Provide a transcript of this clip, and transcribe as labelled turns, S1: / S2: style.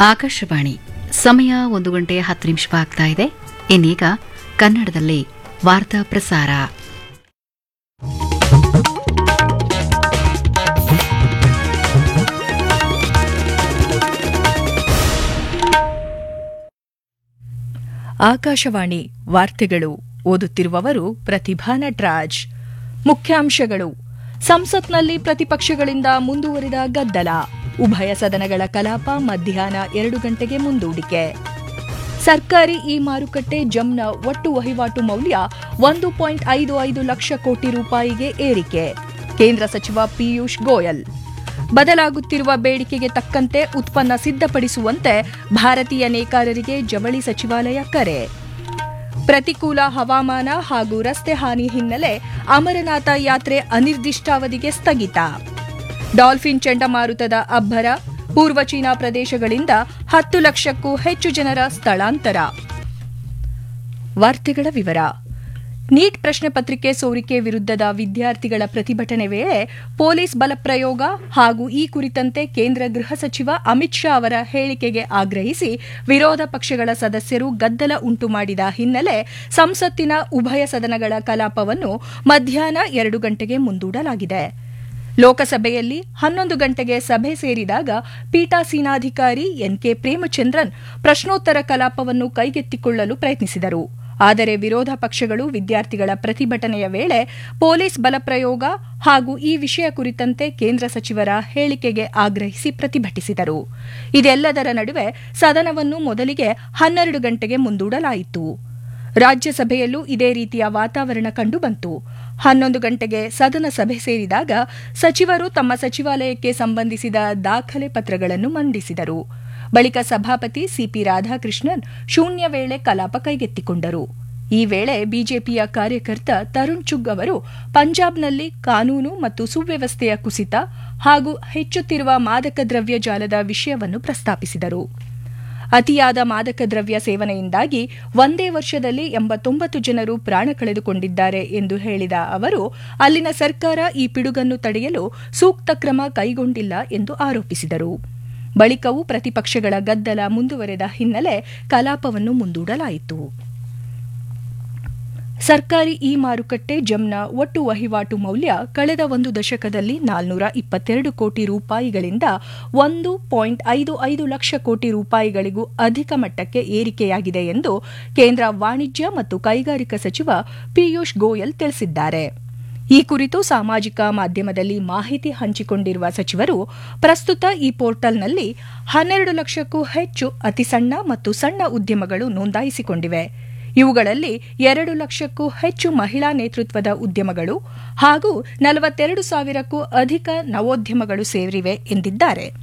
S1: ಆಕಾಶವಾಣಿ ಸಮಯ ಒಂದು ಗಂಟೆ ಹತ್ತು ನಿಮಿಷ ಆಗ್ತಾ ಇದೆ ಇನ್ನೀಗ ಕನ್ನಡದಲ್ಲಿ ವಾರ್ತಾ ಪ್ರಸಾರ
S2: ಆಕಾಶವಾಣಿ ವಾರ್ತೆಗಳು ಓದುತ್ತಿರುವವರು ಪ್ರತಿಭಾ ನಟರಾಜ್ ಮುಖ್ಯಾಂಶಗಳು ಸಂಸತ್ನಲ್ಲಿ ಪ್ರತಿಪಕ್ಷಗಳಿಂದ ಮುಂದುವರಿದ ಗದ್ದಲ ಉಭಯ ಸದನಗಳ ಕಲಾಪ ಮಧ್ಯಾಹ್ನ ಎರಡು ಗಂಟೆಗೆ ಮುಂದೂಡಿಕೆ ಸರ್ಕಾರಿ ಇ ಮಾರುಕಟ್ಟೆ ಜಮ್ನ ಒಟ್ಟು ವಹಿವಾಟು ಮೌಲ್ಯ ಒಂದು ಪಾಯಿಂಟ್ ಐದು ಐದು ಲಕ್ಷ ಕೋಟಿ ರೂಪಾಯಿಗೆ ಏರಿಕೆ ಕೇಂದ್ರ ಸಚಿವ ಪಿಯೂಷ್ ಗೋಯಲ್ ಬದಲಾಗುತ್ತಿರುವ ಬೇಡಿಕೆಗೆ ತಕ್ಕಂತೆ ಉತ್ಪನ್ನ ಸಿದ್ಧಪಡಿಸುವಂತೆ ಭಾರತೀಯ ನೇಕಾರರಿಗೆ ಜವಳಿ ಸಚಿವಾಲಯ ಕರೆ ಪ್ರತಿಕೂಲ ಹವಾಮಾನ ಹಾಗೂ ರಸ್ತೆ ಹಾನಿ ಹಿನ್ನೆಲೆ ಅಮರನಾಥ ಯಾತ್ರೆ ಅನಿರ್ದಿಷ್ಟಾವಧಿಗೆ ಸ್ಥಗಿತ ಡಾಲ್ಫಿನ್ ಚಂಡಮಾರುತದ ಅಬ್ಬರ ಪೂರ್ವ ಚೀನಾ ಪ್ರದೇಶಗಳಿಂದ ಹತ್ತು ಲಕ್ಷಕ್ಕೂ ಹೆಚ್ಚು ಜನರ ಸ್ಥಳಾಂತರ ವಾರ್ತೆಗಳ ವಿವರ ನೀಟ್ ಪ್ರಶ್ನೆ ಪತ್ರಿಕೆ ಸೋರಿಕೆ ವಿರುದ್ಧದ ವಿದ್ಯಾರ್ಥಿಗಳ ಪ್ರತಿಭಟನೆ ವೇಳೆ ಪೊಲೀಸ್ ಬಲಪ್ರಯೋಗ ಹಾಗೂ ಈ ಕುರಿತಂತೆ ಕೇಂದ್ರ ಗೃಹ ಸಚಿವ ಅಮಿತ್ ಶಾ ಅವರ ಹೇಳಿಕೆಗೆ ಆಗ್ರಹಿಸಿ ವಿರೋಧ ಪಕ್ಷಗಳ ಸದಸ್ಯರು ಗದ್ದಲ ಉಂಟು ಮಾಡಿದ ಹಿನ್ನೆಲೆ ಸಂಸತ್ತಿನ ಉಭಯ ಸದನಗಳ ಕಲಾಪವನ್ನು ಮಧ್ಯಾಹ್ನ ಎರಡು ಗಂಟೆಗೆ ಮುಂದೂಡಲಾಗಿದೆ ಲೋಕಸಭೆಯಲ್ಲಿ ಹನ್ನೊಂದು ಗಂಟೆಗೆ ಸಭೆ ಸೇರಿದಾಗ ಪೀಠಾಸೀನಾಧಿಕಾರಿ ಎನ್ಕೆ ಪ್ರೇಮಚಂದ್ರನ್ ಪ್ರಶ್ನೋತ್ತರ ಕಲಾಪವನ್ನು ಕೈಗೆತ್ತಿಕೊಳ್ಳಲು ಪ್ರಯತ್ನಿಸಿದರು ಆದರೆ ವಿರೋಧ ಪಕ್ಷಗಳು ವಿದ್ಯಾರ್ಥಿಗಳ ಪ್ರತಿಭಟನೆಯ ವೇಳೆ ಪೊಲೀಸ್ ಬಲಪ್ರಯೋಗ ಹಾಗೂ ಈ ವಿಷಯ ಕುರಿತಂತೆ ಕೇಂದ್ರ ಸಚಿವರ ಹೇಳಿಕೆಗೆ ಆಗ್ರಹಿಸಿ ಪ್ರತಿಭಟಿಸಿದರು ಇದೆಲ್ಲದರ ನಡುವೆ ಸದನವನ್ನು ಮೊದಲಿಗೆ ಹನ್ನೆರಡು ಗಂಟೆಗೆ ಮುಂದೂಡಲಾಯಿತು ರಾಜ್ಯಸಭೆಯಲ್ಲೂ ಇದೇ ರೀತಿಯ ವಾತಾವರಣ ಕಂಡುಬಂತು ಹನ್ನೊಂದು ಗಂಟೆಗೆ ಸದನ ಸಭೆ ಸೇರಿದಾಗ ಸಚಿವರು ತಮ್ಮ ಸಚಿವಾಲಯಕ್ಕೆ ಸಂಬಂಧಿಸಿದ ದಾಖಲೆ ಪತ್ರಗಳನ್ನು ಮಂಡಿಸಿದರು ಬಳಿಕ ಸಭಾಪತಿ ಸಿಪಿ ರಾಧಾಕೃಷ್ಣನ್ ಶೂನ್ಯ ವೇಳೆ ಕಲಾಪ ಕೈಗೆತ್ತಿಕೊಂಡರು ಈ ವೇಳೆ ಬಿಜೆಪಿಯ ಕಾರ್ಯಕರ್ತ ತರುಣ್ ಚುಗ್ ಅವರು ಪಂಜಾಬ್ನಲ್ಲಿ ಕಾನೂನು ಮತ್ತು ಸುವ್ಯವಸ್ಥೆಯ ಕುಸಿತ ಹಾಗೂ ಹೆಚ್ಚುತ್ತಿರುವ ಮಾದಕ ದ್ರವ್ಯ ಜಾಲದ ವಿಷಯವನ್ನು ಪ್ರಸ್ತಾಪಿಸಿದರು ಅತಿಯಾದ ಮಾದಕ ದ್ರವ್ಯ ಸೇವನೆಯಿಂದಾಗಿ ಒಂದೇ ವರ್ಷದಲ್ಲಿ ಎಂಬತ್ತೊಂಬತ್ತು ಜನರು ಪ್ರಾಣ ಕಳೆದುಕೊಂಡಿದ್ದಾರೆ ಎಂದು ಹೇಳಿದ ಅವರು ಅಲ್ಲಿನ ಸರ್ಕಾರ ಈ ಪಿಡುಗನ್ನು ತಡೆಯಲು ಸೂಕ್ತ ಕ್ರಮ ಕೈಗೊಂಡಿಲ್ಲ ಎಂದು ಆರೋಪಿಸಿದರು ಬಳಿಕವೂ ಪ್ರತಿಪಕ್ಷಗಳ ಗದ್ದಲ ಮುಂದುವರೆದ ಹಿನ್ನೆಲೆ ಕಲಾಪವನ್ನು ಮುಂದೂಡಲಾಯಿತು ಸರ್ಕಾರಿ ಇ ಮಾರುಕಟ್ಟೆ ಜಮ್ನ ಒಟ್ಟು ವಹಿವಾಟು ಮೌಲ್ಯ ಕಳೆದ ಒಂದು ದಶಕದಲ್ಲಿ ನಾಲ್ನೂರ ಇಪ್ಪತ್ತೆರಡು ಕೋಟಿ ರೂಪಾಯಿಗಳಿಂದ ಒಂದು ಪಾಯಿಂಟ್ ಐದು ಐದು ಲಕ್ಷ ಕೋಟಿ ರೂಪಾಯಿಗಳಿಗೂ ಅಧಿಕ ಮಟ್ಟಕ್ಕೆ ಏರಿಕೆಯಾಗಿದೆ ಎಂದು ಕೇಂದ್ರ ವಾಣಿಜ್ಯ ಮತ್ತು ಕೈಗಾರಿಕಾ ಸಚಿವ ಪಿಯೂಷ್ ಗೋಯಲ್ ತಿಳಿಸಿದ್ದಾರೆ ಈ ಕುರಿತು ಸಾಮಾಜಿಕ ಮಾಧ್ಯಮದಲ್ಲಿ ಮಾಹಿತಿ ಹಂಚಿಕೊಂಡಿರುವ ಸಚಿವರು ಪ್ರಸ್ತುತ ಈ ಪೋರ್ಟಲ್ನಲ್ಲಿ ಹನ್ನೆರಡು ಲಕ್ಷಕ್ಕೂ ಹೆಚ್ಚು ಅತಿಸಣ್ಣ ಮತ್ತು ಸಣ್ಣ ಉದ್ಯಮಗಳು ನೋಂದಾಯಿಸಿಕೊಂಡಿವೆ ಇವುಗಳಲ್ಲಿ ಎರಡು ಲಕ್ಷಕ್ಕೂ ಹೆಚ್ಚು ಮಹಿಳಾ ನೇತೃತ್ವದ ಉದ್ಯಮಗಳು ಹಾಗೂ ನಲವತ್ತೆರಡು ಸಾವಿರಕ್ಕೂ ಅಧಿಕ ನವೋದ್ಯಮಗಳು ಸೇರಿವೆ ಎಂದಿದ್ದಾರೆ